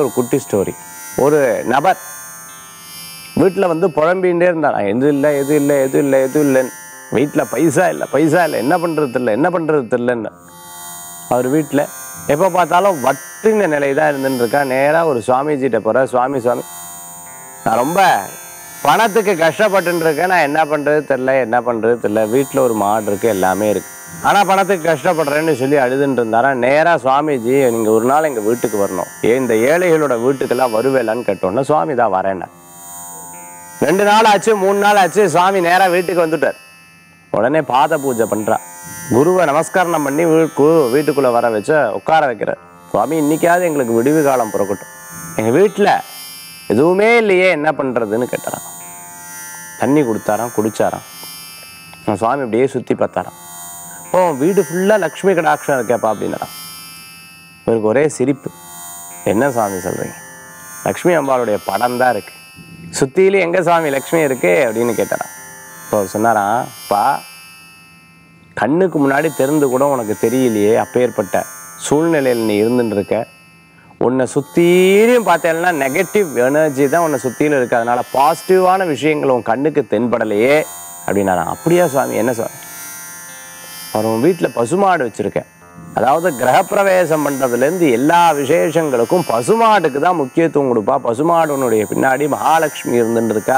ஒரு குட்டி ஸ்டோரி ஒரு நபர் வீட்டில் வந்து புழம்பிகிட்டே இருந்தான் எது இல்லை எது இல்லை எது இல்லை எது இல்லைன்னு வீட்டில் பைசா இல்லை பைசா இல்லை என்ன பண்ணுறது இல்லை என்ன பண்ணுறது இல்லைன்னு அவர் வீட்டில் எப்போ பார்த்தாலும் வற்றின நிலை தான் இருந்துட்டு இருக்கா நேராக ஒரு சுவாமிஜிட்ட போகிற சுவாமி சுவாமி நான் ரொம்ப பணத்துக்கு கஷ்டப்பட்டுன்னு இருக்கேன் நான் என்ன பண்ணுறது தெரில என்ன பண்ணுறது தெரில வீட்டில் ஒரு மாடு இருக்குது எல்லாமே இருக்குது ஆனால் பணத்துக்கு கஷ்டப்படுறேன்னு சொல்லி அழுதுன்னு இருந்தாரா நேராக சுவாமிஜி நீங்கள் ஒரு நாள் எங்கள் வீட்டுக்கு வரணும் ஏன் இந்த ஏழைகளோட வீட்டுக்கெல்லாம் வருவேலான்னு கேட்டோன்னே சுவாமி தான் வரேன்டா ரெண்டு நாள் ஆச்சு மூணு நாள் ஆச்சு சுவாமி நேராக வீட்டுக்கு வந்துட்டார் உடனே பாத பூஜை பண்ணுறா குருவை நமஸ்காரம் பண்ணி வீட்டு வீட்டுக்குள்ளே வர வச்சு உட்கார வைக்கிறார் சுவாமி இன்னைக்காவது எங்களுக்கு விடுவி காலம் பிறக்கட்டும் எங்கள் வீட்டில் எதுவுமே இல்லையே என்ன பண்ணுறதுன்னு கேட்டாராம் தண்ணி கொடுத்தாராம் குடிச்சாராம் நான் சுவாமி அப்படியே சுற்றி பார்த்தாராம் ஓ வீடு ஃபுல்லாக லக்ஷ்மி கடாட்சம் இருக்கேப்பா அப்படின்னாராம் இவருக்கு ஒரே சிரிப்பு என்ன சுவாமி சொல்கிறீங்க லக்ஷ்மி அம்பாளுடைய படம் தான் இருக்குது சுற்றிலும் எங்கே சுவாமி லக்ஷ்மி இருக்கு அப்படின்னு கேட்டாராம் இப்போ அவர் சொன்னாராம் பா கண்ணுக்கு முன்னாடி தெரிந்து கூட உனக்கு தெரியலையே அப்பேற்பட்ட சூழ்நிலையில் நீ இருந்துட்டு இருக்க உன்னை சுற்றிலையும் பார்த்தேன்னா நெகட்டிவ் எனர்ஜி தான் உன்னை சுற்றிலும் இருக்கு அதனால பாசிட்டிவான விஷயங்கள் உன் கண்ணுக்கு தென்படலையே அப்படின்னாராம் அப்படியா சுவாமி என்ன சுவாமி அவர் உன் வீட்டில் பசுமாடு வச்சுருக்கேன் அதாவது கிரகப்பிரவேசம் பண்ணுறதுலேருந்து எல்லா விசேஷங்களுக்கும் பசுமாட்டுக்கு தான் முக்கியத்துவம் கொடுப்பா பசுமாடுனுடைய பின்னாடி மகாலட்சுமி இருந்துட்டு இருக்கா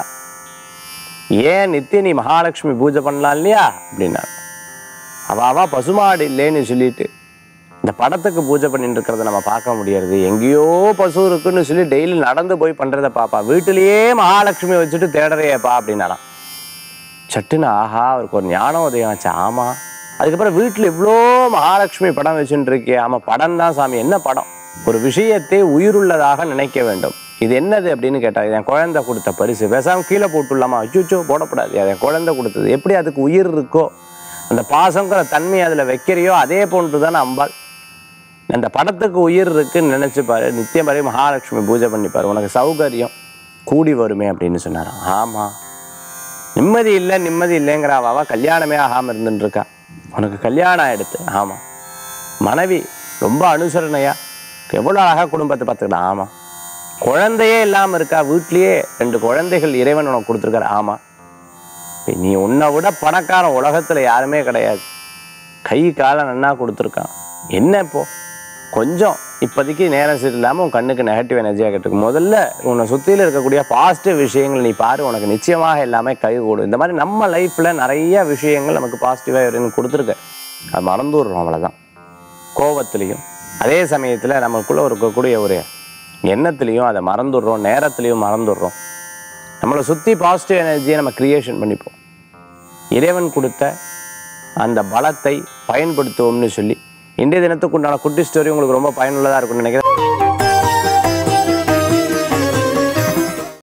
ஏன் நித்திய நீ மகாலட்சுமி பூஜை பண்ணலாம் இல்லையா அப்படின்னா அவ அவ பசுமாடு இல்லைன்னு சொல்லிட்டு இந்த படத்துக்கு பூஜை பண்ணிட்டு இருக்கிறத நம்ம பார்க்க முடியாது எங்கேயோ பசு இருக்குன்னு சொல்லி டெய்லி நடந்து போய் பண்றத பாப்பா வீட்டிலேயே மகாலட்சுமி வச்சுட்டு தேடுறையப்பா அப்படின்னாலாம் சட்டுன்னு ஆஹா அவருக்கு ஒரு ஞானம் உதயம் ஆச்சு ஆமா அதுக்கப்புறம் வீட்டில் இவ்வளோ மகாலட்சுமி படம் வச்சுட்டு இருக்கே ஆமா படம் தான் சாமி என்ன படம் ஒரு விஷயத்தை உயிருள்ளதாக நினைக்க வேண்டும் இது என்னது அப்படின்னு கேட்டார் இது என் குழந்தை கொடுத்த பரிசு பேசாம கீழே போட்டுடலாமா அச்சுச்சோ போடக்கூடாது அது என் குழந்தை கொடுத்தது எப்படி அதுக்கு உயிர் இருக்கோ அந்த பாசங்கிற தன்மை அதில் வைக்கிறியோ அதே போன்று தான் அம்பாள் அந்த படத்துக்கு உயிர் இருக்குன்னு நினைச்சு பாரு நித்தியம் வரை மகாலட்சுமி பூஜை பண்ணிப்பாரு உனக்கு சௌகரியம் கூடி வருமே அப்படின்னு சொன்னாராம் ஆமா நிம்மதி இல்லை நிம்மதி இல்லைங்கிற அவ கல்யாணமே ஆகாம இருந்துட்டு இருக்கா உனக்கு கல்யாணம் ஆயிடுத்து ஆமா மனைவி ரொம்ப அனுசரணையா எவ்வளோ அழகா குடும்பத்தை பார்த்துக்கலாம் ஆமா குழந்தையே இல்லாம இருக்கா வீட்லயே ரெண்டு குழந்தைகள் இறைவன் உனக்கு கொடுத்துருக்காரு ஆமா இப்ப நீ உன்னை விட பணக்காரன் உலகத்துல யாருமே கிடையாது கை காலை நன்னா கொடுத்துருக்கான் என்ன இப்போ கொஞ்சம் இப்போதைக்கு நேரம் சரியில்லாமல் உன் கண்ணுக்கு நெகட்டிவ் எனர்ஜியாக கேட்டுருக்கு முதல்ல உன்னை சுற்றியில் இருக்கக்கூடிய பாசிட்டிவ் விஷயங்கள் நீ பாரு உனக்கு நிச்சயமாக எல்லாமே கை கூடும் இந்த மாதிரி நம்ம லைஃப்பில் நிறைய விஷயங்கள் நமக்கு பாசிட்டிவாக இருந்து கொடுத்துருக்கு அது மறந்துடுறோம் அவ்வளோதான் கோவத்துலேயும் அதே சமயத்தில் நமக்குள்ளே இருக்கக்கூடிய ஒரு எண்ணத்துலேயும் அதை மறந்துடுறோம் நேரத்துலேயும் மறந்துடுறோம் நம்மளை சுற்றி பாசிட்டிவ் எனர்ஜியை நம்ம கிரியேஷன் பண்ணிப்போம் இறைவன் கொடுத்த அந்த பலத்தை பயன்படுத்துவோம்னு சொல்லி இன்றைய தினத்துக்கு உண்டான குட்டி ஸ்டோரி உங்களுக்கு ரொம்ப பயனுள்ளதாக இருக்கும்னு நினைக்கிறேன்